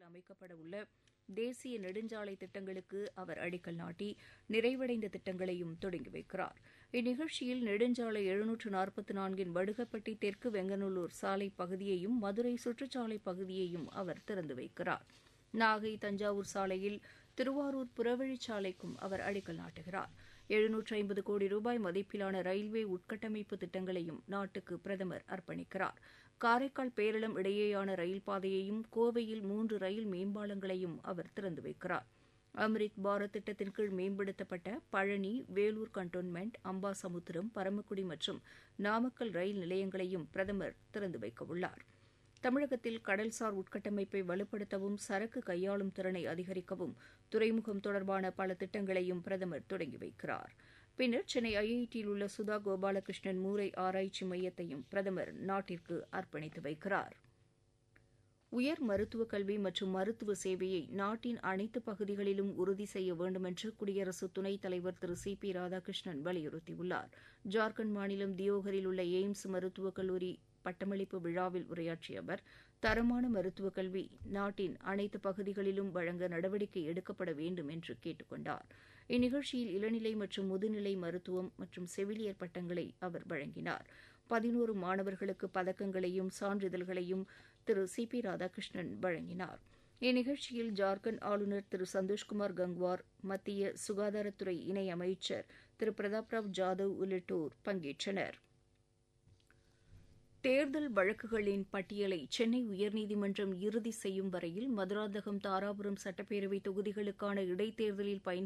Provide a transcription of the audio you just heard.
அமைக்கப்பட உள்ள தேசிய நெடுஞ்சாலை திட்டங்களுக்கு அவர் அடிக்கல் நாட்டி நிறைவடைந்த திட்டங்களையும் தொடங்கி வைக்கிறார் இந்நிகழ்ச்சியில் நெடுஞ்சாலை எழுநூற்று நாற்பத்தி நான்கின் வடுகப்பட்டி தெற்கு வெங்கநல்லூர் சாலை பகுதியையும் மதுரை சுற்றுச்சாலை பகுதியையும் அவர் திறந்து வைக்கிறார் நாகை தஞ்சாவூர் சாலையில் திருவாரூர் புறவழிச்சாலைக்கும் அவர் அடிக்கல் நாட்டுகிறார் எழுநூற்று ஐம்பது கோடி ரூபாய் மதிப்பிலான ரயில்வே உட்கட்டமைப்பு திட்டங்களையும் நாட்டுக்கு பிரதமர் அர்ப்பணிக்கிறார் காரைக்கால் பேரளம் இடையேயான ரயில் பாதையையும் கோவையில் மூன்று ரயில் மேம்பாலங்களையும் அவர் திறந்து வைக்கிறார் அம்ரித் பாரத் திட்டத்தின் கீழ் மேம்படுத்தப்பட்ட பழனி வேலூர் கண்டோன்மெண்ட் அம்பாசமுத்திரம் பரமக்குடி மற்றும் நாமக்கல் ரயில் நிலையங்களையும் பிரதமர் திறந்து வைக்கவுள்ளார் தமிழகத்தில் கடல்சார் உட்கட்டமைப்பை வலுப்படுத்தவும் சரக்கு கையாளும் திறனை அதிகரிக்கவும் துறைமுகம் தொடர்பான பல திட்டங்களையும் பிரதமர் தொடங்கி வைக்கிறார் பின்னர் சென்னை ஐஐடியில் உள்ள சுதா கோபாலகிருஷ்ணன் மூளை ஆராய்ச்சி மையத்தையும் பிரதமர் நாட்டிற்கு அர்ப்பணித்து வைக்கிறார் உயர் மருத்துவ கல்வி மற்றும் மருத்துவ சேவையை நாட்டின் அனைத்து பகுதிகளிலும் உறுதி செய்ய வேண்டுமென்று குடியரசு துணைத் தலைவர் திரு சி பி ராதாகிருஷ்ணன் வலியுறுத்தியுள்ளார் ஜார்க்கண்ட் மாநிலம் தியோகரில் உள்ள எய்ம்ஸ் மருத்துவக் கல்லூரி பட்டமளிப்பு விழாவில் உரையாற்றிய அவர் தரமான மருத்துவக் கல்வி நாட்டின் அனைத்து பகுதிகளிலும் வழங்க நடவடிக்கை எடுக்கப்பட வேண்டும் என்று கேட்டுக் கொண்டார் இந்நிகழ்ச்சியில் இளநிலை மற்றும் முதுநிலை மருத்துவம் மற்றும் செவிலியர் பட்டங்களை அவர் வழங்கினார் பதினோரு மாணவர்களுக்கு பதக்கங்களையும் சான்றிதழ்களையும் திரு சி பி ராதாகிருஷ்ணன் வழங்கினார் இந்நிகழ்ச்சியில் ஜார்க்கண்ட் ஆளுநர் திரு சந்தோஷ்குமார் கங்வார் மத்திய சுகாதாரத்துறை இணை அமைச்சர் திரு பிரதாப்ராவ் ஜாதவ் உள்ளிட்டோர் பங்கேற்றனா் தேர்தல் வழக்குகளின் பட்டியலை சென்னை உயர்நீதிமன்றம் இறுதி செய்யும் வரையில் மதுராந்தகம் தாராபுரம் சட்டப்பேரவை தொகுதிகளுக்கான இடைத்தேர்தலில் பயன்